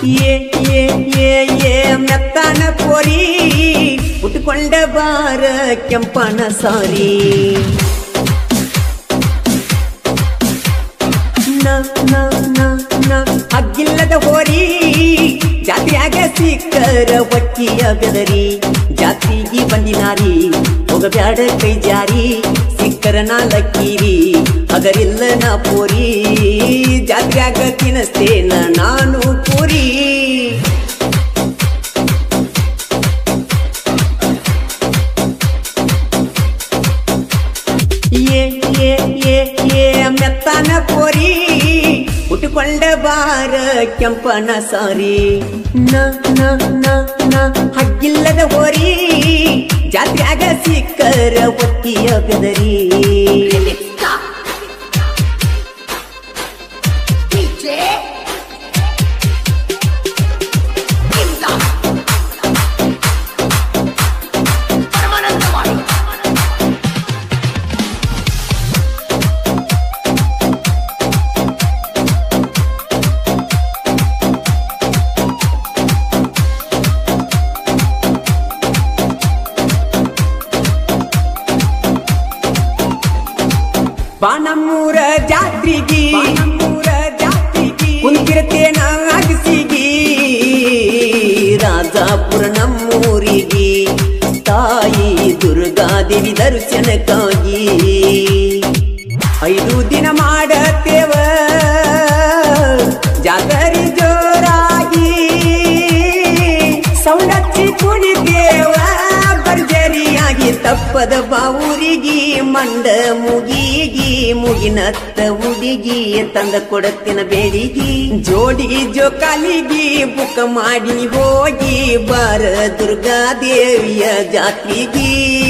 ಏ ಏ ಏ ಏ ಮೆತ್ತಾನ ಕೋರಿ ಉಟ್ಕೊಂಡ ಬಾರ ಕೆಂಪನ ಸಾರಿ ನ ನ ನ ನ ಹಗ್ಗಿಲ್ಲದ ಹೋರಿ ಜಾತ್ರೆಯಾಗ ಸಿಕ್ಕರ ಒಟ್ಟಿಯ ಬೆದರಿ ಜಾತ್ರೆಗೆ ಬಂದಿನಾರಿ ಹೋಗಬ್ಯಾಡ ಕೈ ಜಾರಿ ಸಿಕ್ಕರ ನಾಲಕ್ಕೀರಿ ಹಗರಿಲ್ಲ ನಾ ಪೋರಿ ಜಾತ್ರೆಯಾಗ ತಿನಸ್ತೇನ ನಾನು ಪೂರಿ ಏ ಏ ಏ ಏ ಮೆತ್ತಾನ ಕೋರಿ ಉಟ್ಕೊಂಡ ಬಾರ ಕೆಂಪನ ಸಾರಿ ನ ನ ನ ನ ಹಗ್ಗಿಲ್ಲದ ಹೋರಿ ಜಾತ್ರೆಯಾಗ ಸಿಕ್ಕರ ಒತ್ತಿಯ ಬೆದರಿ DJ Imda ಪರಮಾನಂದವಾಡಿ ಬಾನಮ್ಮೂರ ಜಾತ್ರಿಗಿ ಬಾನಮ್ಮೂರ ಜಾತ್ರಿಗಿ ಕುಂತಿರ್ತೇನ ಅಗಸಿಗಿ ರಾಜಾಪುರ ನಮ್ಮೂರಿಗಿ ತಾಯಿ ದುರ್ಗಾದೇವಿ ದರ್ಶನಕ್ಕಾಗಿ ಐದು ದಿನ ಮಾಡತ್ತೇವ ಜಾತರಿ ಜೋರಾಗಿ ಸೌಂಡಚ್ಚಿ ಕುಣಿತೇವ ಭರ್ಜರಿಯಾಗಿ ತಪ್ಪದ ಬಾವೂರಿಗಿ ಮಂಡ ಮುಗಿಗಿ ಮುಗಿನತ್ತ ಹುಡುಗಿ ತಂದ ಕೊಡತ್ತಿನ ಬೇಡಿಗಿ ಜೋಡಿ ಜೋಕಾಲಿಗಿ ಬುಕ್ ಮಾಡಿ ಹೋಗಿ ಬಾರ ದುರ್ಗಾದೇವಿಯ ಜಾತ್ರಿಗಿ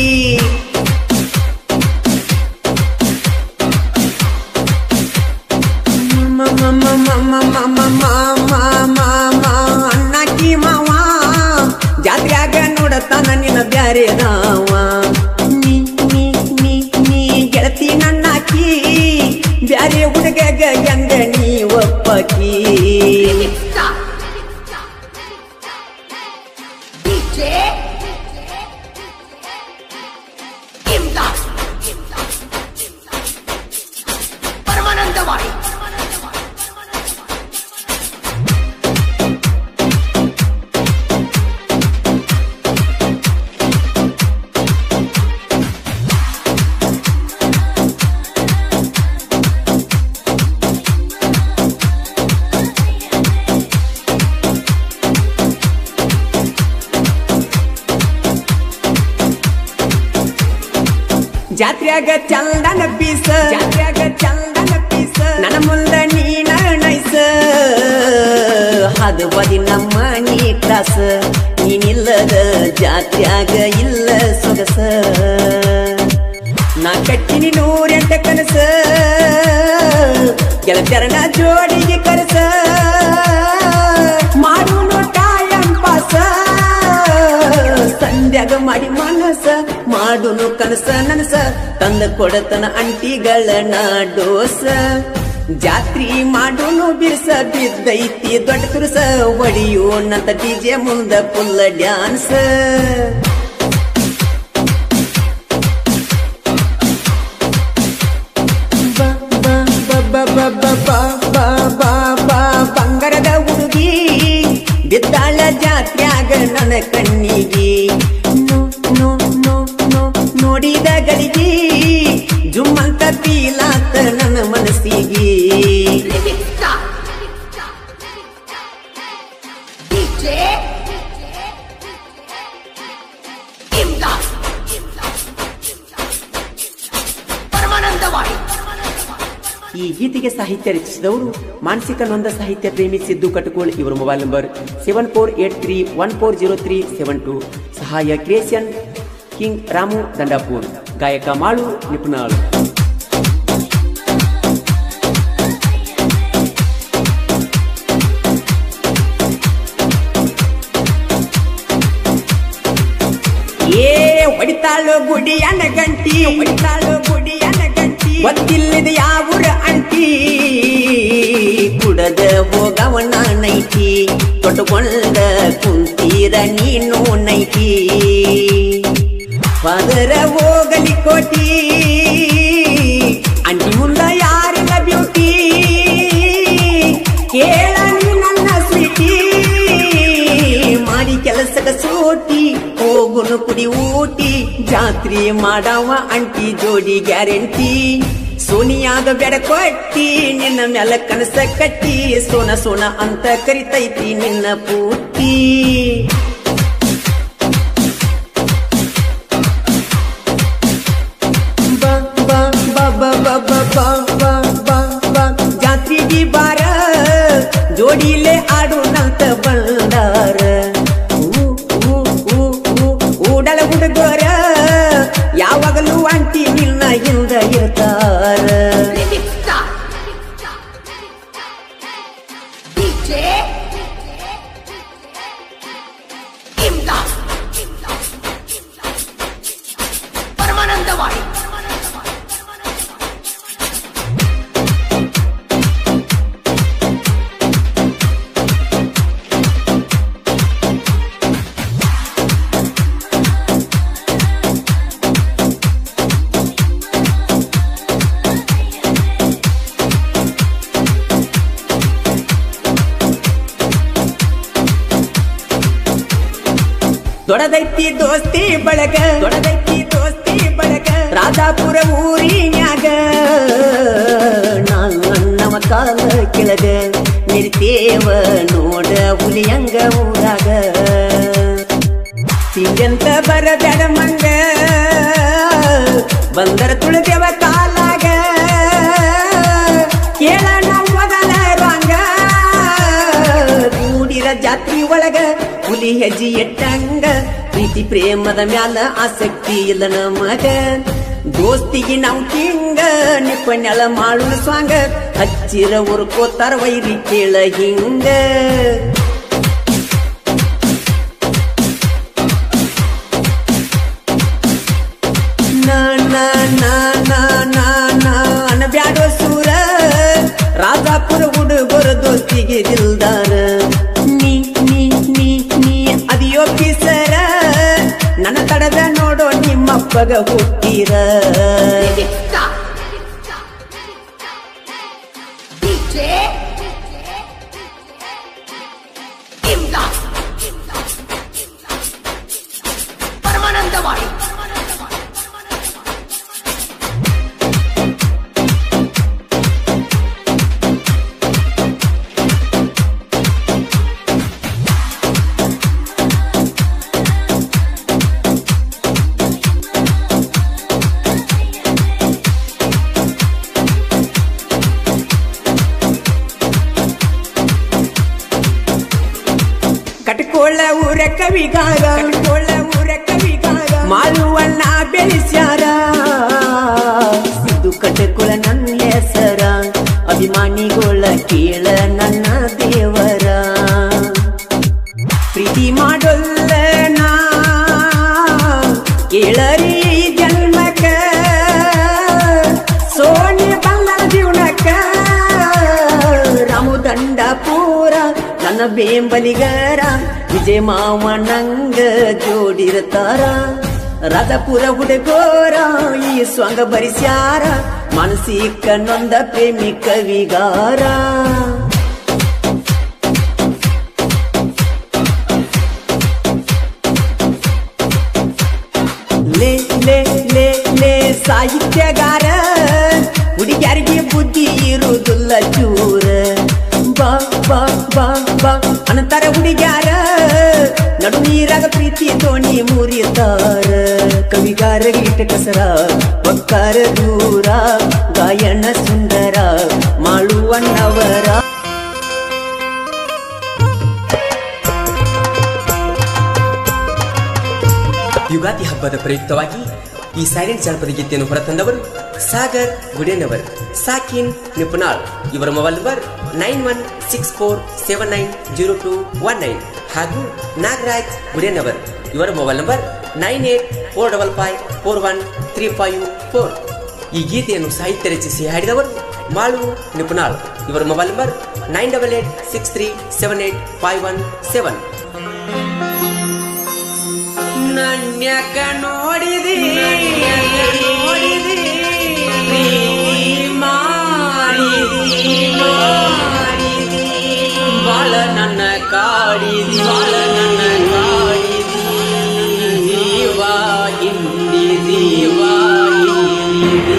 ಅಣ್ಣಕ್ಕಿ ಮಾವ ಜಾತ್ರ್ಯಾಗ ನೋಡತಾನ ನಿನ್ನ ಬ್ಯಾರೆ ದಾವ ನೀ ನೀ ನೀ ನೀ ಗೆಳತಿ ನನ್ನಾಕಿ ಬ್ಯಾರೆ ಹುಡುಗಗ ಹೆಂಗ ನೀ ಒಪ್ಪಕಿ Imda DJ Imda ಪರಮಾನಂದವಾಡಿ ಜಾತ್ರ್ಯಾಗ ಚಂದನ ಪೀಸ ಜಾತ್ರ್ಯಾಗ ಚಂದನ ಪೀಸ ನನ್ನ ಮುಂದ ನೀನ ನೈಸ ಹದ ಬದಿ ನಮ್ಮ ನೀ ಕ್ಲಾಸ ನೀನಿಲ್ಲದ ಜಾತ್ರ್ಯಾಗ ಇಲ್ಲ ಸೊಗಸ ನಾ ಕಟ್ಟಿನಿ ನೂರೆಂಟ ಕನಸ ಗೆಳಚರಣ ಜೋಡಿಗೆ ಕನಸ ಮಾಡು ಟೈಮ್ ಪಾಸ ಸಂಧ್ಯಾಗ ಮಾಡಿ ಮನಸ ಮಾಡುನು ಕನಸ ನನಸ ತಂದ ಕೊಡತನ ಅಂಟಿಗಳ ಡೋಸ ಜಾತ್ರಿ ಮಾಡುನು ಬಿರ್ಸ ಬಿದ್ದೈತಿ ದೊಡ್ಡ ತುರುಸ ಒಡಿಯೋಣಂತ ಡಿಜೆ ಮುಂದ ಫುಲ್ಲ ಡ್ಯಾನ್ಸ್ ಬಂಗಾರದ ಹುಡುಗಿ ಬಿದ್ದಾಳ ಜಾತ್ರ್ಯಾಗ ನನ್ನ ಕಣ್ಣಿಗೆ ನೋ ನೋ ನೋ ನೋ ನೋಡಿದ ಗಳಿಗೆ ಜುಮ್ಮಂತ ಪೀಲಾತ ನನ್ನ ಮನಸ್ಸಿಗೆ Imda DJ Imda ಪರಮಾನಂದವಾಡಿ ಈ ಗೀತೆಗೆ ಸಾಹಿತ್ಯ ರಚಿಸಿದವರು ಮಾನಸಿಕ ನೊಂದ ಸಾಹಿತ್ಯ ಪ್ರೇಮಿ ಸಿದ್ದು ಕಟಕೋಳ್ ಇವರ mobile number seven four eight three one four zero three seven two ಸಹಾಯ ಕ್ರಿಯೇಷನ್ ಕಿಂಗ್ ರಾಮು ದಂಡಾಪುರ್ ಗಾಯಕ ಮಾಳು ನಿಪುಣಾಳು ಏ ಹೊಡಿತಾಳು ಗುಡಿಯನ ಗಂಟಿ ಹೊಡಿತಾಳು ಗುಡಿಯನ ಗಂಟಿ ಗೊತ್ತಿಲ್ಲದ ಯಾವೂರ ಅಂಟಿ ಕುಡದ ಹೋಗವನ ನೈಟಿ ತೊಡ ಹೊತ್ತುಕೊಂಡ ಕುಂತೀರ ನೀನು ನೈಟಿ ಪದರ ಹೋಗಲಿ ಕೋಟಿ ಅಂಟಿ ಮುಂದ ಯಾರಿಲ್ಲ ಬ್ಯೂಟಿ ಕೇಳ ನೀ ನನ್ನ ಸ್ವೀಟಿ ಮಾಡಿ ಕೆಲಸದ ಸೂಟಿ ಹೋಗುನು ಕುಡಿ ಊಟಿ ಜಾತ್ರೆ ಮಾಡವ ಅಂಟಿ ಜೋಡಿ ಗ್ಯಾರಂಟಿ ಸೋನಿಯಾಗ ಬೆಡ ಕೊಟ್ಟಿ ನಿನ್ನ ಮ್ಯಾಲ ಕನಸ ಕಟ್ಟಿ ಸೋನ ಸೋನ ಅಂತ ಕರಿತೈತಿ ನಿನ್ನ ಪೂಟಿ ಬಾ ಬಾ ಬಾ ಬಾ ಬಾ ಬಾ ಬಾ ಬಾ ಬಾ ಬಾ ಜಾತ್ರೆಗೆ ಬಾರ ಜೋಡಿಲೆ ಆಡೋಣಂತ ಬಂದಾರ ಊ, ಊ, ಊ, ಊ, ಊಡಲ ಹುಡುಗರ ಯಾವಾಗಲೂ ಅಂಟಿ ನಿನ್ನ ಹಿಂದ ಇರ್ತಾರ Remix Star. DJ Imdad. Paramanandawadi ದೊಡದೈತಿ ದೋಸ್ತಿ ಬಳಗ ದೊಡದೈತಿ ದೋಸ್ತಿ ಬಳಗ ರಾಧಾಪುರ ಊರಿನ್ಯಾಗ ನಾನು ನಮ್ಮ ಕಾಲ ಕೆಳಗ ನಿರ್ತೇವ ನೋಡ ಹುಲಿಯಂಗ ಊರಾಗ ಸಿಂಗಂತ ಬರಬೇಡ ಮಂಗ ಬಂದರ ತುಳಿದೇವ ಕಾಲಾಗ ಕೇಳ ನಾವು ಮೊದಲ ರಂಗ ಕೂಡಿರ ಜಾತ್ರಿ ಒಳಗ ಹುಲಿ ಹೆಜ್ಜಿ ಎಟ್ಟಂಗ ಪ್ರೀತಿ ಪ್ರೇಮದ ಮ್ಯಾಲ ಆಸಕ್ತಿ ಇಲ್ಲ ನಮಗ ದೋಸ್ತಿಗೆ ನಾವು ಕಿಂಗ ನಿಪ್ಪಣ್ಯಾಳ ಮಾಡುವ ಸ್ವಾಂಗ ಹಚ್ಚಿರ ಉರ್ಕೋತಾರ ವೈರಿ ಕೇಳ ಹಿಂಗ ನಾ ನಾ ನಾ ನಾ ನಾ ನಾ ಅನಬ್ಯಾಡೋ ಸೂರ ರಾಜಾಪುರ ಹುಡುಗರ ದೋಸ್ತಿಗೆ ದಿಲ್ದಾರ ನೀ ನೀ ನೀ ನೀ ಅದಿಯೋ ಪಿಸರ ನನ್ನ ತಡದ ನೋಡೋ ನಿಮ್ಮಪ್ಪಗ ಹುಟ್ಟಿರ Remix Star. DJ Imdad. Paramanandawadi ಕಟ್ಕೊಳ್ಳ ಊರ ಕವಿಗಾರ ಕಟ್ಕೊಳ್ಳ ಊರ ಕವಿಗಾರ ಮಾಳುವನ್ನ ಬೆಳೆಸ್ಯಾರ ಸಿದ್ದು ಕಟ್ಕೊಳ್ಳ ನನ್ನ ಹೆಸರ ಅಭಿಮಾನಿಗಳ ಕೇಳ ನನ್ನ ದೇವರ ಪ್ರೀತಿ ಮಾಡೋಲ್ಲ ನಾ ಕೇಳರಿ ಈ ಜನ್ಮಕ್ಕ ಸೋನಿ ಬಂದ ಜೀವನಕ್ಕ ರಾಮುದಂಡ ಪೂರ ನನ್ನ ಬೇಂಬಲಿಗರ ವಿಜಯ ಮಾವ ನಂಗ ಜೋಡಿರ್ತಾರ ರಾಜಪುರ ಹುಡುಗೋರ ಈ ಸ್ವಂಗ ಬರಿಸ್ಯಾರ ಮಾನಸಿಕ ನೊಂದ ಪ್ರೇಮಿ ಕವಿಗಾರ ಲೇ ಲೇ ಲೇ ಲೇ ಸಾಹಿತ್ಯಗಾರ ಹುಡುಗ್ಯಾರಿಗೆ ಬುದ್ಧಿ ಇರುವುದಿಲ್ಲ ಚೂರ ಬಾ ಬಾ ಬಾ ಬಾ ಅನಂತರ ಹುಡುಗ್ಯಾರ ನಡು ನೀರಾಗ ಪ್ರೀತಿ ದೋಣಿ ಮುರಿತಾರ ಕವಿಗಾರ ಗೀಟ ಕಸರ ಒಕ್ಕಾರ ದೂರ ಗಾಯನ ಸುಂದರ ಮಾಳುವಣ್ಣವರ ಯುಗಾದಿ ಹಬ್ಬದ ಪ್ರಯುಕ್ತವಾಗಿ ಈ ಸೈಲೆಂಟ್ ಜನಪದ ಗೀತೆಯನ್ನು ಹೊರತಂದವರು ಸಾಗರ್ ಗುಡೇನವರ್ ಸಾಕಿನ್ ನಿಪುಣಾಳ್ ಇವರ mobile number nine one six four seven nine zero two one nine ಹಾಗೂ ನಾಗರಾಜ್ ಗುಡೇನವರ್ ಇವರ mobile number nine eight four double five four one three five four ಈ ಗೀತೆಯನ್ನು ಸಾಹಿತ್ಯ ರಚಿಸಿ ಹಾಡಿದವರು ಮಾಳು ನಿಪುಣಾಳ್ ಇವರ mobile number nine double eight six three seven eight five one seven ನನ್ಯಕ ನೋಡಿದಿ ನೋಡಿದಿ ಮಾಡಿದಿ ಮಾಡಿದಿ ಬಾಳ ನನ್ನ ಕಾಡಿದಿ ಬಾಳ ನನ್ನ ಕಾಡಿದಿ ಜೀವ ಹಿಂದಿ ಜೀವ ಹಿಂದಿ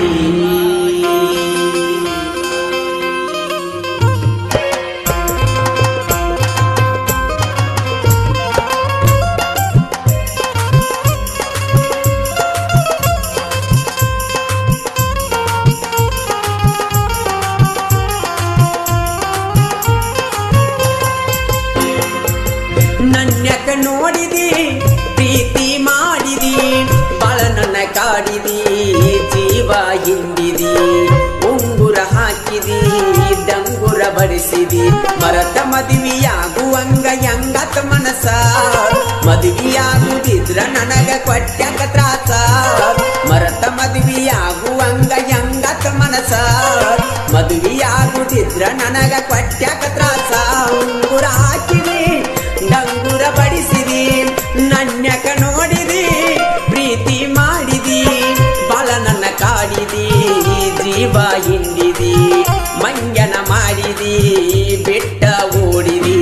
ನನ್ಯಕ ನೋಡಿದಿ ಪ್ರೀತಿ ಮಾಡಿದಿ ಬಾಳ ನನ್ನ ಕಾಡಿದಿ ಜೀವ ಹಿಂಡಿದಿ ಉಂಗುರ ಹಾಕಿದಿ ಡಂಗುರ ಬಡಿಸಿದಿ ಮರತ ಮದುವೆಯಾಗುವಂಗ ಹೆಂಗತ ಮನಸ ಮದುವೆಯಾಗುದಿದ್ರ ನನಗ ಕೊಟ್ಟ್ಯಾಕ ತ್ರಾಸ ಮರತ ಮದುವೆಯಾಗುವಂಗ ಹೆಂಗತ ಮನಸ ಮದುವೆಯಾಗುದಿದ್ರ ನನಗ ಕೊಟ್ಟ್ಯಾಕ ತ್ರಾಸ ಉಂಗುರ ಹಾಕಿದಿ ಡಂಗುರ ಬಡಿಸಿದಿ ನನ್ಯಕ ನೋಡಿದಿ ಪ್ರೀತಿ ಮಾಡಿದಿ ಬಾಳ ನನ್ನ ಕಾಡಿದಿ ಜೀವ ಹಿಂಡಿದಿ ಮಂಗನ ಮಾಡಿದಿ ಬೆಟ್ಟ ಓಡಿದಿ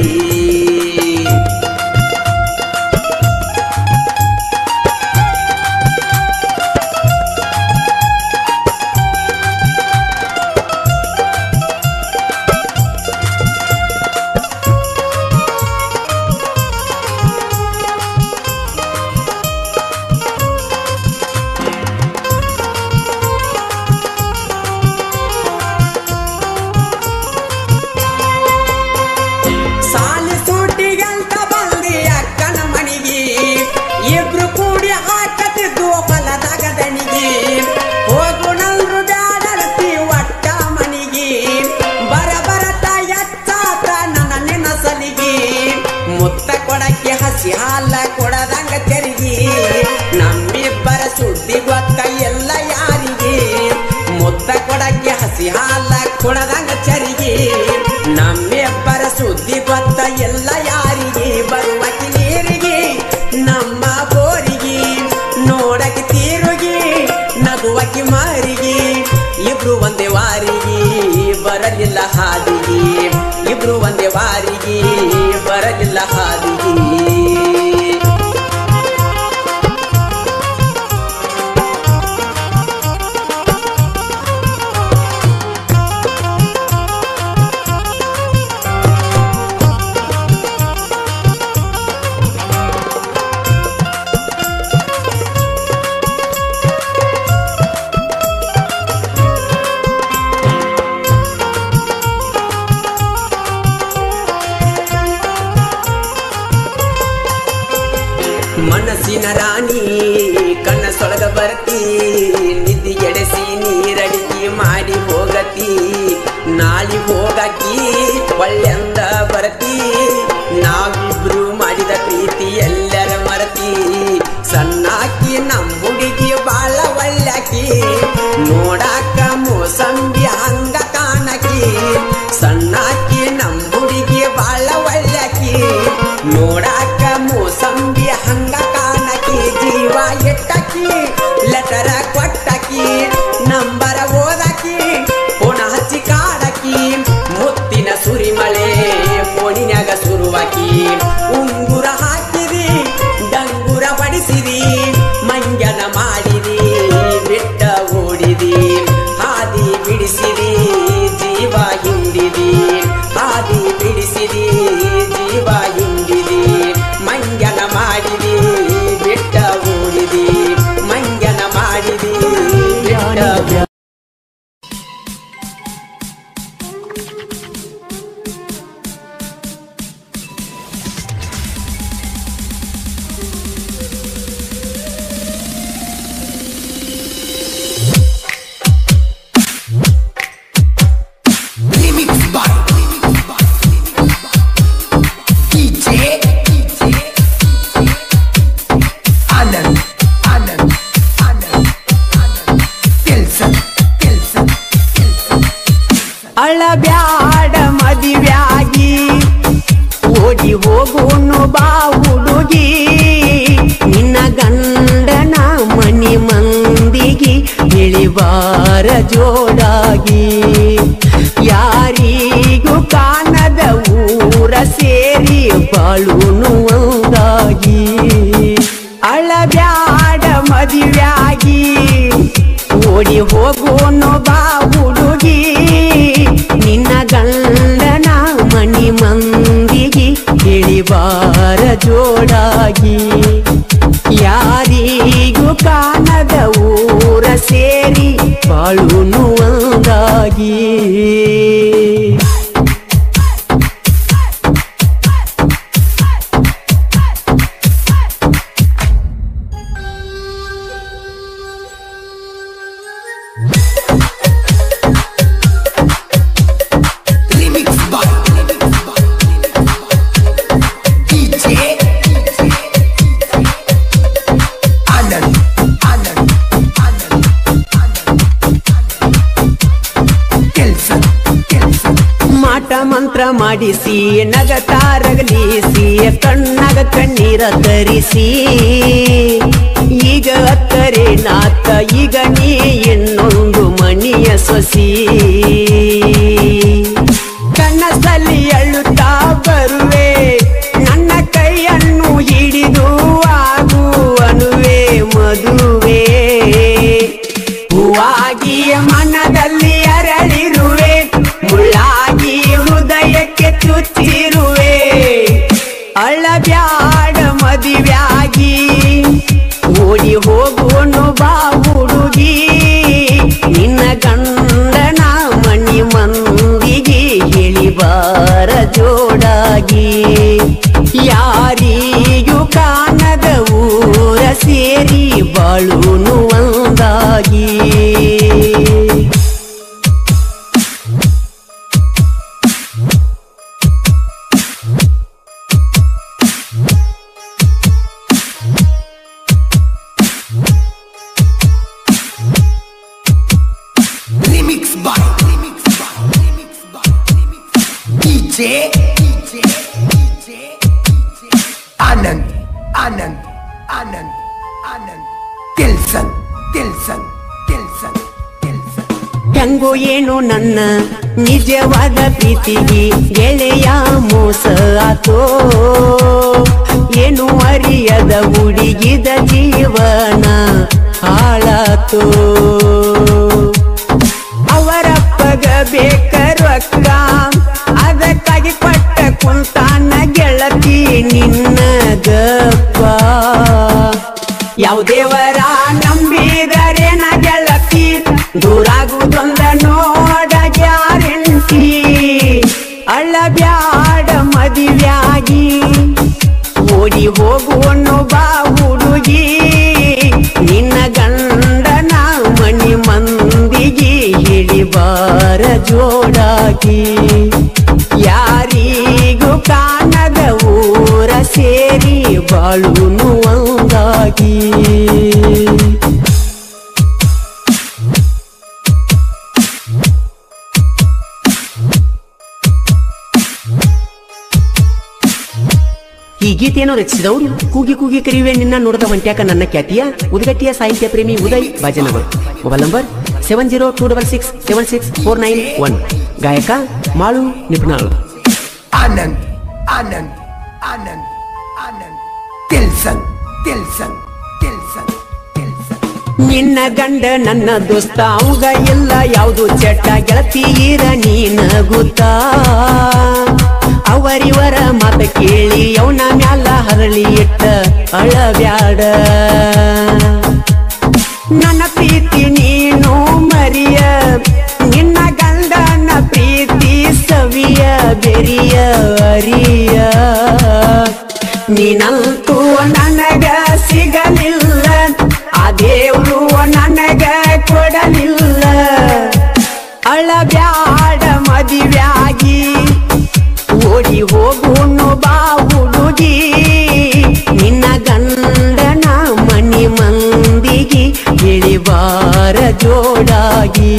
ಸಾಲಿ ಸೂಟಿಗಂತ ಬಂದಿ ಅಕ್ಕನ ಮನಿಗೆ ಇಬ್ರು ಕೂಡಿ ಹಾಕತಿದ್ದು ಹೊಲದಾಗ ದಣಿಗೆ ಹೋಗುಣಲ್ರು ಬ್ಯಾಡರತಿ ಒಟ್ಟ ಮನಿಗೆ ಬರ ಬರತ ಎಚ್ಚಾತ ನನ್ನ ನೆನಸಲಿಗೆ ಮುತ್ತ ಕೊಡಕ್ಕೆ ಹಸಿ ಹಾಲ ಕೊಡದಂಗ ತೆರಿಗೆ ನಮ್ಮಿಬ್ಬರ ಸುದ್ದಿ ಗೊತ್ತ ಎಲ್ಲ ಯಾರಿಗೆ ಮುತ್ತ ಕೊಡಕ್ಕೆ ಹಸಿ ಹಾಲ ಕೊಡದಂಗ ಚರಿಗೆ ನಮ್ಮಿಬ್ಬರ ಸುದ್ದಿ ಗೊತ್ತ ಎಲ್ಲ ಯಾರಿಗೆ ಬರುವಕಿ ನೀರಿಗೆ ನಮ್ಮ ಬೋರಿಗೆ ನೋಡಕ್ಕೆ ತೀರುಗಿ ನಗುವಕಿ ಮಾರಿಗೆ ಇಬ್ರು ಒಂದೇ ವಾರಿಗೆ ಬರಲಿಲ್ಲ ಹಾದಿಗೆ ಇಬ್ರು ಒಂದೇ ವಾರಿಗೆ ಬರಲಿಲ್ಲ ಹಾದಿಗೆ ಮನಸ್ಸಿನ ರಾಣಿ ಕನಸೊಳಗ ಬರ್ತಿ ನಿಧಿ ಎಡೆಸಿ ನೀರಡಿಕೆ ಮಾಡಿ ಹೋಗತಿ ನಾಳಿ ಹೋಗಕಿ ಒಳ್ಳೆಂದ ಬರ್ತಿ ನಾವಿಬ್ರು ಮಾಡಿದ ಪ್ರೀತಿ ಎಲ್ಲರ ಮರತಿ ಸಣ್ಣಾಕಿ ನಮ್ಮ ಹುಡುಗಿ ಬಾಳ ಒಳ್ಳೆಕಿ ನೋಡಾಕ ಮೋಸಂಬಿ ಹಂಗ ಕಾಣಕಿ ಸಣ್ಣಾಕಿ ನಮ್ಮ ಹುಡುಗಿ ಬಾಳ ಒಳ್ಳೆಕಿ ನೋಡಾಕ ಮೋಸಂಬಿ ಹಂಗ ಕಾಣಕಿ ಜೀವ ಎಟ್ಟಕಿ ಲೆಟರ ಕೊಟ್ಟಕಿ ನಂಬರ ಓದಕಿ ಪುಣ ಹಚ್ಚಿ ಕಾಡಕಿ ಮುತ್ತಿನ ಸುರಿಮಳೆ ಫೋನಿನ್ಯಾಗ ಸುರುವಾಕಿ ಉಂಗುರ ಹಾಕಿದಿ ಡಂಗುರ ಬಡಿಸಿದಿ ಮಂಗನ ಮಾಡಿದಿ ಬೆಟ್ಟ ಓಡಿದಿ ಹಾದಿ ಬಿಡಿಸಿದಿ ಜೀವ ಹಿಂಡಿದಿ ಹಾದಿ ಬಿಡಿಸಿದಿ ಜೀವ ಹಿಂಡಿದಿ ಮಂಗನ ಮಾಡಿದಿ ಬೆಟ್ಟ ಓಡಿದಿ ಮಂಗನ ಮಾಡಿದಿ ಬೆಟ್ಟ Remix by DJ Anand Anand Anand Anand Tilson Tilson Tilson ಅಳಬ್ಯಾಡ ಮದಿವ್ಯಾ ಓಡಿ ಹೋಗುನು ಬಾ ಹುಡುಗಿ ನಿನ್ನ ಗಂಡನ ಮನಿ ಮಂದಿಗೆ ಇಳಿವಾರ ಜೋಡಾಗಿ ಯಾರಿಗೂ ಕಾಣದ ಊರ ಸೇರಿ ಬಾಳುನು ಒಂದಾಗಿ ಅಳಬ್ಯಾಡ ಮದುವ್ಯಾಗಿ ಓಡಿ ಹೋಗೋನು ಬಾ ಹುಡುಗಿ ನಿನ್ನ ಗಂಡನ ಮಣಿ ಮಂದಿಗೆ ಇಳಿಬಾರ ಜೋಡಾಗಿ ಯಾರಿಗೂ ಕಾಣದ ಊರ ಸೇರಿ ಬಾಳುನು ಒಂದಾಗಿ Remix by DJ Anand Anand Anand Kelson Kelson ಮಾಟ ಮಂತ್ರ ಮಾಡಿಸಿ ನಗತಾರಗಲಿಸಿ ಕಣ್ಣಾಗ ಕಣ್ಣೀರ ತರಿಸಿ ಈಗ ಅತ್ತರೆ ನಾತ ಈಗ ನೀ ಇನ್ನೊಂದು ಮಣಿಯ ಸೊಸಿ ಕನಸಲ್ಲಿ ಅಳುತ್ತಾ ಬರುವೆ ನನ್ನ ಕೈಯನ್ನು ಹಿಡಿದು ಆಗು ಅನುವೆ ಮದುವೆ ಹೂವಾಗಿ ಮನದಲ್ಲಿ ಅರಳಿರುವೆ ಮುಳ್ಳಾಗಿ ಹೃದಯಕ್ಕೆ ಚುಚ್ಚಿರುವೆ ಅಳಬ್ಯಾಡ ಮದುವ್ಯಾಗಿ ಓಡಿ ಹೋಗುವನು ಬಾ ಹುಡುಗಿ ನಿನ್ನ ಗಂಡನ ಮಣಿ ಮಂದಿಗೆ ಇಳಿಬಾರ ಜೋಡಾಗಿ ಯಾರಿಗೂ ಕಾಣದ ಊರ ಸೇರಿ ಬಾಳುನು ಒಂದಾಗಿ Remix by Remix by Remix by Remix DJ DJ DJ Anand Anand Anand Anand Kelson Kelson Kelson Kelson ಹೆಂಗೋ ಏನು ನನ್ನ ನಿಜವಾದ ಪ್ರೀತಿಗೆ ಗೆಳೆಯ ಮೋಸ ಆತೋ ಏನು ಅರಿಯದ ಹುಡುಗಿದ ಜೀವನ ಹಾಳಾತೋ ಅವರಪ್ಪಗ ಬೇಕ ರೊಕ್ಕ ಅದಕ್ಕಾಗಿ ಪಟ್ಟ ಕುಂತಾನ ಗೆಳತಿ ನಿನ್ನ ಗಪ್ಪ ಯಾವ ದೇವರ ನಂಬಿದರೇನ ಗೆಳತಿ ದೂರಾಗುವುದೊಂದ ನೋಡ ಗ್ಯಾರಂಟಿ ಅಳ್ಳಬ್ಯಾಡ ಮದುವ್ಯಾಗಿ ಓಡಿ ಹೋಗುವನು ಬಾ ಹುಡುಗಿ ನಿನ್ನ ಗಂಡನ ಮಣಿ ಮಂದಿಗೆ ಹಿಡಿಬಾರ ಜೋಡಾಗಿ ಯಾರಿಗೂ ಕಾಣದ ಊರ ಸೇರಿ ಬಾಳುನು ಒಂದಾಗಿ ಈ ಗೀತೆಯನ್ನು ರಚಿಸಿದವರು ಕೂಗಿ ಕೂಗಿ ಕರೆಯುವೆ ನಿನ್ನ ನೋಡಿದ ಹೊಂಟ್ಯಾಕ ನನ್ನ ಖ್ಯಾತಿಯ ಉದಗಟ್ಟಿಯ ಸಾಹಿತ್ಯ ಪ್ರೇಮಿ ಉದಯ್ ಬಾಜನವರು mobile number seven zero two double six seven six four nine one ಗಾಯಕ Malu ನಿಪುಣಾಳು Anand Anand Anand Anand Kelson Kelson Kelson Kelson ನಿನ್ನ ಗಂಡ ನನ್ನ ದೋಸ್ತ ಅವಂಗ ಇಲ್ಲ ಯಾವುದು ಚಟ್ಟ ಗೆಳತಿಯರ ನೀನ ಗೊತ್ತಾ ಅವರಿವರ ಮಾತ ಕೇಳಿ ಅವನ ಮ್ಯಾಲ ಹರಳಿ ಇಟ್ಟ ಅಳಬ್ಯಾಡ ನನ್ನ ಪ್ರೀತಿ ನೀನು ಮರಿಯ ನಿನ್ನ ಗಂಡನ ಪ್ರೀತಿ ಸವಿಯ ಬೆರಿಯ ಅರಿಯ ನೀನಂತೂ ನನಗ ಸಿಗಲಿಲ್ಲ ಆ ದೇವ್ರು ನನಗ ಕೊಡಲಿಲ್ಲ ಅಳಬ್ಯಾಡ ಮದುವ್ಯಾಗಿ ಓಡಿ ಹೋಗುನು ಬಾ ಹುಡುಗಿ ನಿನ್ನ ಗಂಡನ ಮನಿ ಮಂದಿಗೆ ಇಳಿಬಾರ ಜೋಡಾಗಿ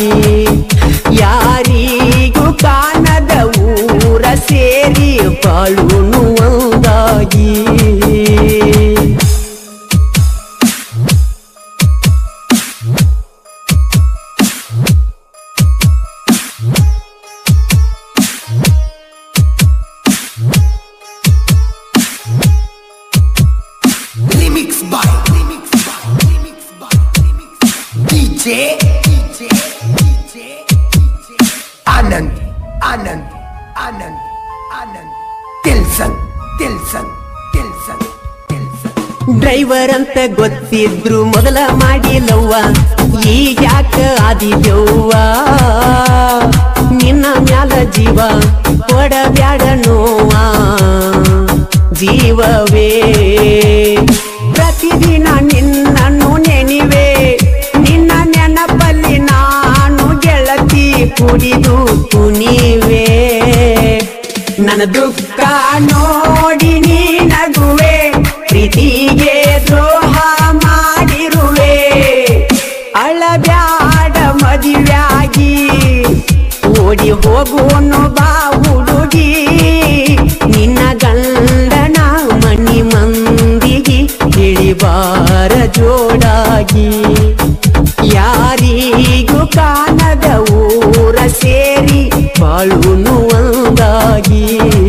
ಯಾರಿಗೂ ಕಾಣದ ಊರ ಸೇರಿ ಬಾಳುನು by remix by remix by remix DJ DJ DJ DJ Anand Anand Anand Anand Tilson Tilson Tilson Tilson driver ಅಂತ ಗೊತ್ತಿದ್ರು ಮೊದಲ ಮಾಡಿಲ್ಲವ್ವ ಈಗ ಯಾಕ ಆದಿದ್ಯವ್ವ ನಿನ್ನ ಮ್ಯಾಲ ಜೀವ ಕೊಡಬ್ಯಾಡ ನೋವ ಜೀವವೇ ಪ್ರತಿದಿನ ನಿನ್ನನ್ನು ನೆನಿವೆ ನಿನ್ನ ನೆನಪಲ್ಲಿ ನಾನು ಗೆಳತಿ ಕುಡಿದು ಕುಣಿವೆ ನನ್ನ ದುಃಖ ನೋಡಿ ನೀ ನಗುವೆ ಪ್ರೀತಿಗೆ ದ್ರೋಹ ಮಾಡಿರುವೆ ಅಳಬ್ಯಾಡ ಮದುವೆಯಾಗಿ ಓಡಿ ಹೋಗೋನು ಬಾ ಹುಡುಗಿ ನಿನ್ನ ಗಂಡನ ಮನಿ ಮಂದಿಗೆ ಇಳಿಬಾರ ಜೋಡಾಗಿ ಯಾರಿಗೂ ಕಾಣದ ಊರ ಸೇರಿ ಬಾಳುನು ಒಂದಾಗಿ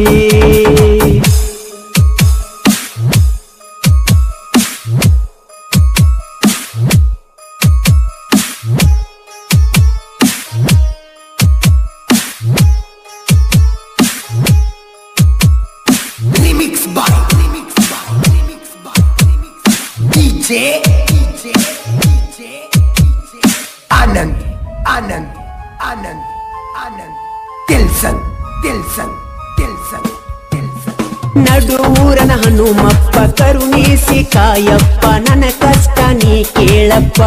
Remix by remix by remix by remix DJ DJ DJ DJ Anand Anand Anand Anand Tilson Tilson Tilson Tilson ನಡುವೂರನ Hanumappa ಕರುಣಿಸಿ ಕಾಯಪ್ಪ ನನ್ನ ಕಷ್ಟ ನೀ ಕೇಳಪ್ಪ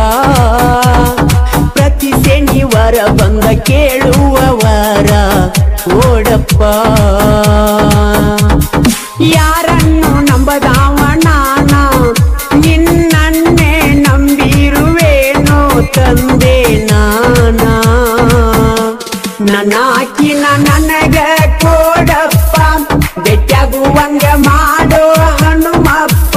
ಪ್ರತಿ ಶನಿವಾರ ಬಂದ ಕೇಳುವವರ ಓಡಪ್ಪ ಯಾರನ್ನು ನಂಬದಾವ ನಾನ ನಿನ್ನನ್ನೇ ನಂಬಿರುವೇನೋ ತಂದೆ ನಾನಾ ನನ್ನಾಕಿನ ನನಗ ಕೊಡಪ್ಪ ಬೆಟ್ಟಾಗುವಂಗ ಮಾಡೋ ಹನುಮಪ್ಪ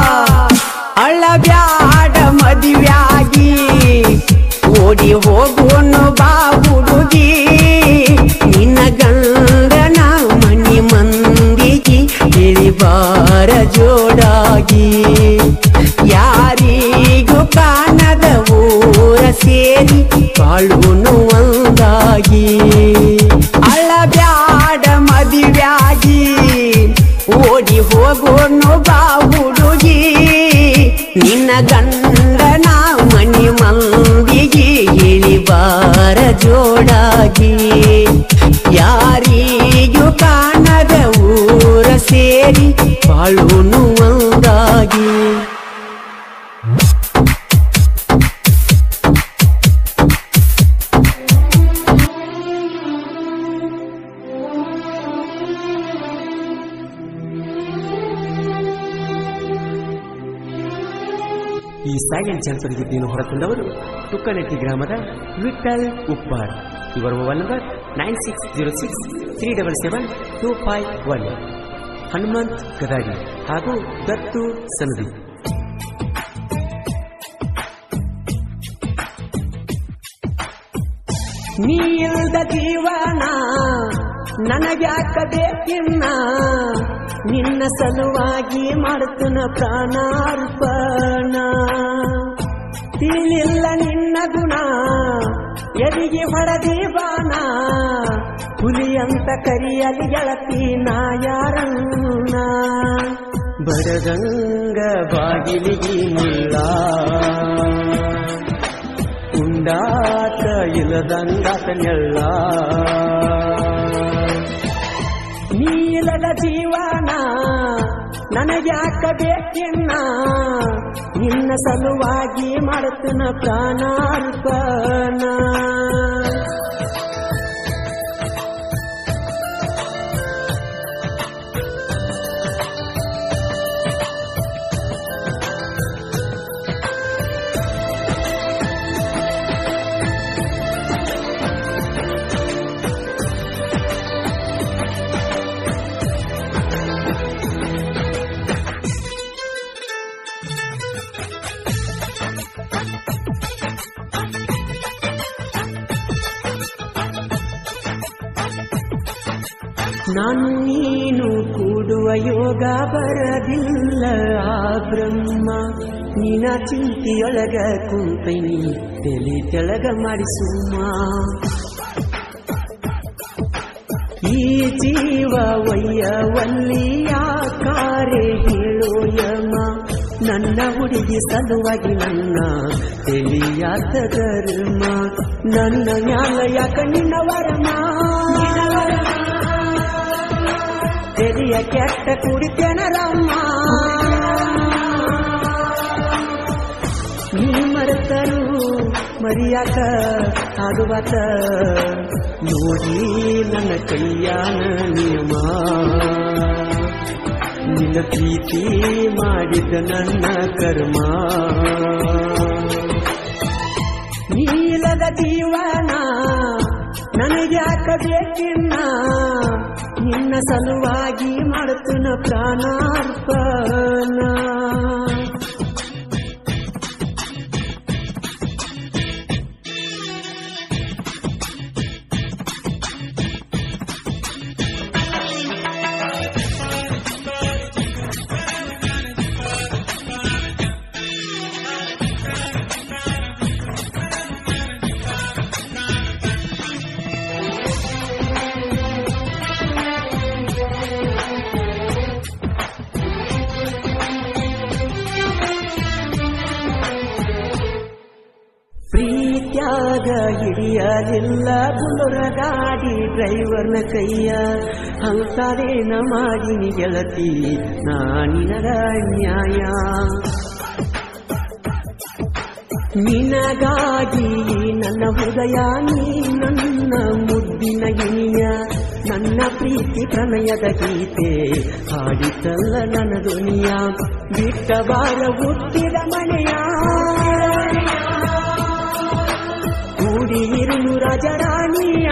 ಅಳಬ್ಯಾಡ ಮದುವೆಯಾಗಿ ಓಡಿ ಹೋಗೋನು ಬಾ ಹುಡುಗಿ ನಿನ್ನ ಗಂಡನ ಮನಿ ಮಂದಿಗೆ ಇಳಿಬಾರ ಜೋಡಾಗಿ ಯಾರಿಗೂ ಕಾಣದ ಊರ ಸೇರಿ ಬಾಳುನು ಒಂದಾಗಿ ಅಳಬ್ಯಾಡ ಮದುವೆಯಾಗಿ ಓಡಿ ಹೋಗೋನು ಬಾ ಹುಡುಗಿ ನಿನ್ನ ಗಂಡನ ಮನಿ ಮಂದಿಗೆ ಇಳಿಬಾರ ಜೋಡಾಗಿ ಯಾರಿಗೂ ಕಾಣದ ಊರ ಸೇರಿ ಬಾಳುನು ಒಂದಾಗಿ ಈ ಸೈಲೆಂಟ್ ಜನಪದ ಗೀತೆಯನ್ನು ಹೊರತಂದವರು ತುಕ್ಕನಟ್ಟಿ ಗ್ರಾಮದ ವಿಠಲ್ ಉಪ್ಪಾರ್ ಇವರ mobile number nine six zero six three double seven two five one Hanumant Gadadi ಹಾಗೂ ದತ್ತು ಸನದಿ ನೀ ಇಲ್ದ ಜೀವನ ನನಗ್ಯಾಕ ಬೇಕಿನ್ನ ನಿನ್ನ ಸಲುವಾಗಿ ಮಾಡ್ತನ ಪ್ರಾಣಾರ್ಪಣ ತಿಳಿಲಿಲ್ಲ ನಿನ್ನ ಗುಣ ಎದಿಗೆ ಹೊಡೆದಿ ಬಾಣ ಹುಲಿ ಅಂತ ಕರಿಯಲಿ ಗೆಳತಿ ನಾ ಯಾರನ್ನ ಬಡಗಂಗ ಬಾಗಿಲಿಗೆ ಮುಳ್ಳ ಉಂಡಾಟ ಇಲ್ಲದಂಗಾತ ನೆಳ್ಳ ನೀಲದ ಜೀವನ ನನಗ್ಯಾಕ ಬೇಕಿನ್ನ ನಿನ್ನ ಸಲುವಾಗಿ ಮಾಡ್ತನ ಪ್ರಾಣಾರ್ಪಣ ನಾನು ನೀನು ಕೂಡುವ ಯೋಗ ಬರದಿಲ್ಲ ಆ ಬ್ರಹ್ಮ ನೀನ ಚಿಂತೆಯೊಳಗ ಕುಂತೈನಿ ತಲೆ ತೆಳಗ ಮಾಡಿಸುಮ್ಮ ಈ ಜೀವ ವಯ್ಯವಲ್ಲಿಯ ಕಾರೆ ಹೇಳೋ ಯಮ ನನ್ನ ಹುಡುಗಿ ಸಲುವಾಗಿ ನನ್ನ ತಿಳಿಯಾದ ಧರ್ಮ ನನ್ನ ಮ್ಯಾಲ ಯಾಕ ನಿನ್ನ ವರಮ ತೆರಿಯ ಕೆಟ್ಟ ಕುಡಿತೇನ ರಮ್ಮ ನೀ ಮರೆತರು ಮರಿಯಾಕ ಆಗುವಾತ ನೋಡಿ ನನ್ನ ಕೈಯಾನ ನಿಯಮ ನಿನ್ನ ಪ್ರೀತಿ ಮಾಡಿದ ನನ್ನ ಕರ್ಮ ನೀಲದ ಜೀವನ ನನಗ್ಯಾಕ ಬೇಕಿನ್ನ ನಿನ್ನ ಸಲುವಾಗಿ ಮಾಡುತ್ತನ ಪ್ರಾಣಾರ್ಪಣ ಪ್ರೀತ್ಯಾಗ ಹಿಡಿಯಲಿಲ್ಲ ಬುಲುರ ಗಾಡಿ ಡ್ರೈವರ್ನ ಕೈಯ ಅಂತಾರೇನ ಮಾಡಿನಿ ಗೆಳತಿ ನಾನಿನಗ ನ್ಯಾಯ ನಿನಗಾಗಿ ನನ್ನ ಹೃದಯ ನೀ ನನ್ನ ಮುದ್ದಿನ ಗಿಣಿಯ ನನ್ನ ಪ್ರೀತಿ ಪ್ರಣಯದ ಗೀತೆ ಹಾಡಿತಲ್ಲ ನನ್ನ ಧ್ವನಿಯ ಬಿಟ್ಟ ಬಾರ ಹುಟ್ಟಿದ ಮನೆಯ ಕೂಡಿಯಿರುನು ರಾಜರಾಣಿಯ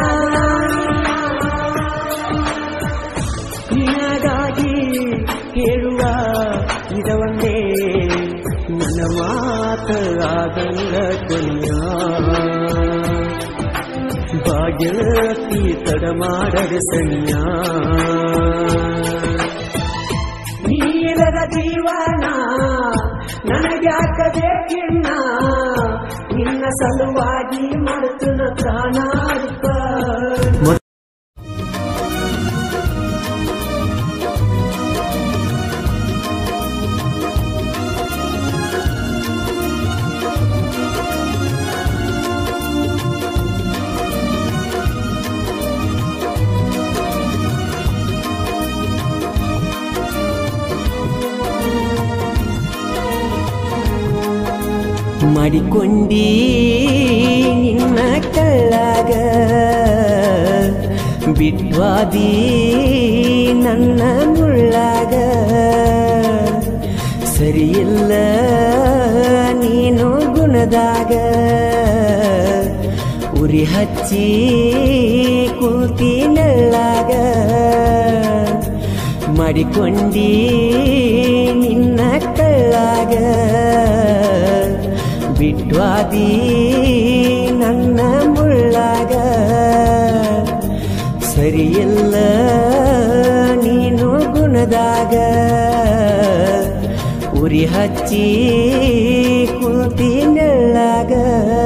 ನಿನಗಾಗಿ ಹೇಳುವ ಇದವನ್ನೇ ನನ್ನ ಮಾತಾಗಲ್ಲ ಕೊನೆಯ ಭಾಗ್ಯತಿ ತಡ ಮಾಡದೆ ಸಣ್ಣ ನೀಲದ ಜೀವನ ನನಗ್ಯಾಕ ಬೇಕಿನ್ನ ನಿನ್ನ ಸಲುವಾಗಿ ಮಾಡುತ್ತನ ಪ್ರಾಣಾರ್ಪ ಮಾಡಿಕೊಂಡಿ ನಿನ್ನ ಕಳ್ಳಾಗ ಬಿಟ್ವಾದಿ ನನ್ನ ಮುಳ್ಳಾಗ ಸರಿಯಿಲ್ಲ ನೀನು ಗುಣದಾಗ ಉರಿ ಹಚ್ಚಿ ಕುಂತಿ ನೆಳ್ಳಾಗ ಮಾಡಿಕೊಂಡಿ ನಿನ್ನ ಕಳ್ಳಾಗ ಬಿಟ್ವಾದಿ ನನ್ನ ಮುಳ್ಳಾಗ ಸರಿಯಿಲ್ಲ ನೀನು ಗುಣದಾಗ ಉರಿ ಹಚ್ಚಿ ಕುಂತಿ ನೆಳ್ಳಾಗ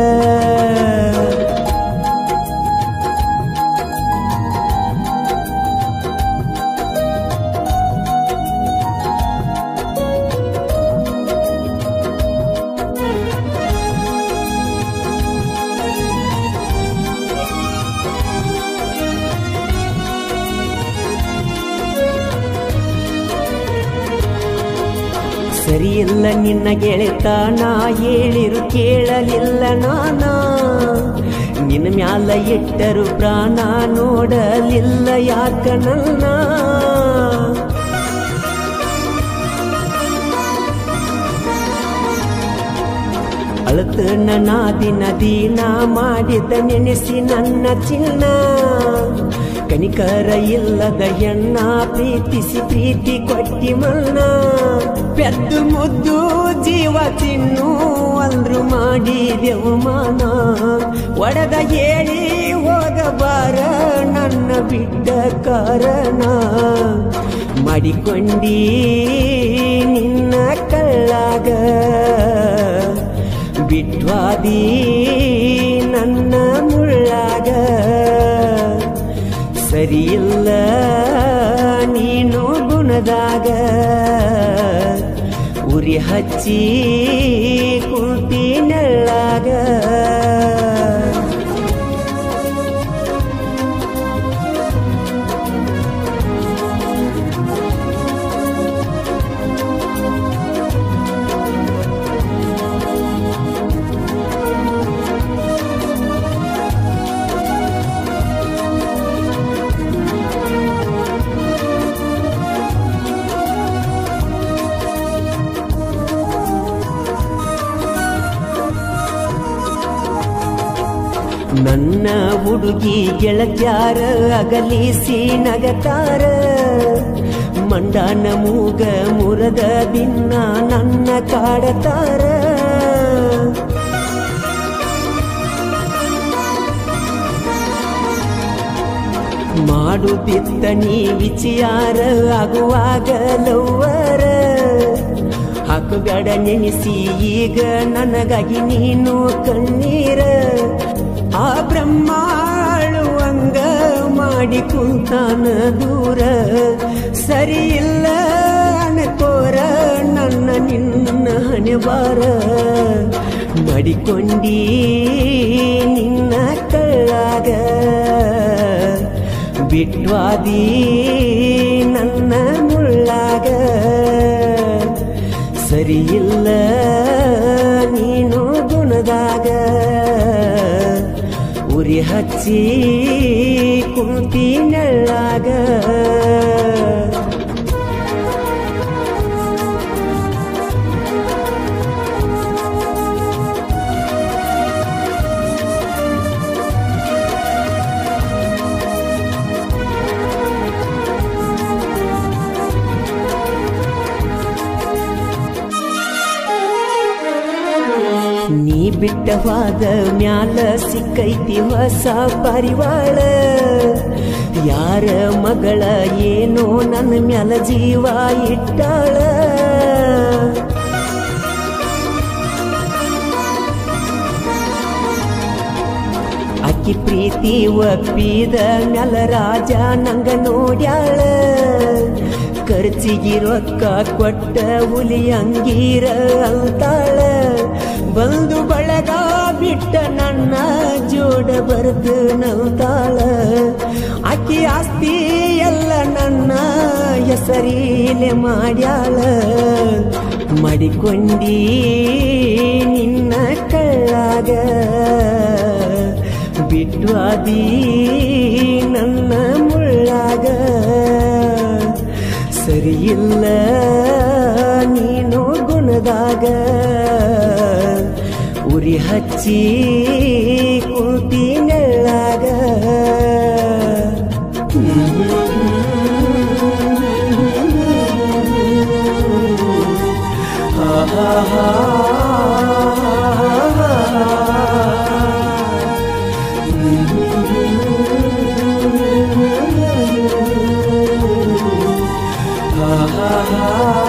ಸರಿಯಿಲ್ಲ ನಿನ್ನ ಗೆಳೆತನ ಹೇಳಿರು ಕೇಳಲಿಲ್ಲ ನಾನ ನಿನ್ನ ಮ್ಯಾಲ ಇಟ್ಟರು ಪ್ರಾಣ ನೋಡಲಿಲ್ಲ ಯಾಕ ನನ್ನ ಅಳತ ನನಾದಿ ನದಿ ನಾ ಮಾಡಿದ ನೆನೆಸಿ ನನ್ನ ಚಿನ್ನ ಕನಿಕರ ಇಲ್ಲದ ಹೆಣ್ಣ ಪ್ರೀತಿಸಿ ಪ್ರೀತಿ ಕೊಟ್ಟಿ ಮನ್ನ ಪೆದ್ದು ಮುದ್ದು ಜೀವ ತಿನ್ನು ಅಂದ್ರು ಮಾಡಿದೆವು ಮಾನ ಒಡೆದ ಹೇಳಿ ಹೋಗಬಾರ ನನ್ನ ಬಿಟ್ಟ ಕಾರಣ ಮಾಡಿಕೊಂಡಿ ನಿನ್ನ ಕಳ್ಳಾಗ ಬಿಟ್ವಾದಿ ನನ್ನ ಮುಳ್ಳಾಗ ಸರಿಯಿಲ್ಲ ನೀನು ಗುಣದಾಗ ಉರಿ ಹಚ್ಚಿ ಕುಂತಿ ನೆಳ್ಳಾಗ ನನ್ನ ಹುಡುಗಿ ಗೆಳತ್ಯಾರ ಅಗಲಿಸಿ ನಗತಾರ ಮಂಡಾನ ಮೂಗ ಮುರದ ದಿನ ನನ್ನ ಕಾಡತಾರ ಮಾಡುತ್ತಿದ್ದ ನೀ ವಿಚಾರ ಆಗುವಾಗ ಲವ್ವರ ಹಾಕುಗಡ ನೆನೆಸಿ ಈಗ ನನಗಾಗಿ ನೀನು ಕಣ್ಣೀರ ಆ ಬ್ರಹ್ಮಾಳುವಂಗ ಮಾಡಿ ಕುಂತಾನ ದೂರ ಸರಿ ಇಲ್ಲ ಅನ್ಕೋರ ನನ್ನ ನಿನ್ನ ಹಣೆಬಾರ ಮಡಿಕೊಂಡಿ ನಿನ್ನ ಕಳ್ಳಾಗ ಬಿಟ್ವಾದಿ ನನ್ನ ಮುಳ್ಳಾಗ ಸರಿಯಿಲ್ಲ ನೀನು ಗುಣದಾಗ ಉರಿ ಹಚ್ಚಿ ಕುಂತಿ ನೆಳ್ಳಾಗ ನೀ ಬಿಟ್ಟವಾದ ಮ್ಯಾಲ ಸಿಕ್ಕೈತಿ ಹೊಸ ಪರಿವಾಳ ಯಾರ ಮಗಳ ಏನೋ ನನ್ನ ಮ್ಯಾಲ ಜೀವ ಇಟ್ಟಾಳ ಅಕ್ಕಿ ಪ್ರೀತಿ ಒಪ್ಪಿದ ಮ್ಯಾಲ ರಾಜ ನಂಗ ನೋಡ್ಯಾಳ ಖರ್ಚಿಗೆ ರೊಕ್ಕ ಕೊಟ್ಟ ಹುಲಿ ಅಂಗೀರ ಅಂತಾಳ ಬಂದು ಬಳಗ ಬಿಟ್ಟ ನನ್ನ ಜೋಡ ಬರ್ದು ನಂತಾಳ ಅಕ್ಕಿ ಆಸ್ತಿ ಎಲ್ಲ ನನ್ನ ಹೆಸರೀಲೆ ಮಾಡ್ಯಾಳ ಮಡಿಕೊಂಡಿ ನಿನ್ನ ಕಳ್ಳಾಗ ಬಿಟ್ವಾದಿ ನನ್ನ ಮುಳ್ಳಾಗ ಸರಿಯಿಲ್ಲ ನೀನು ಗುಣದಾಗ ಉರಿ ಹಚ್ಚಿ ಕುಂತಿ ನೆಳ್ಳಾಗ ಆ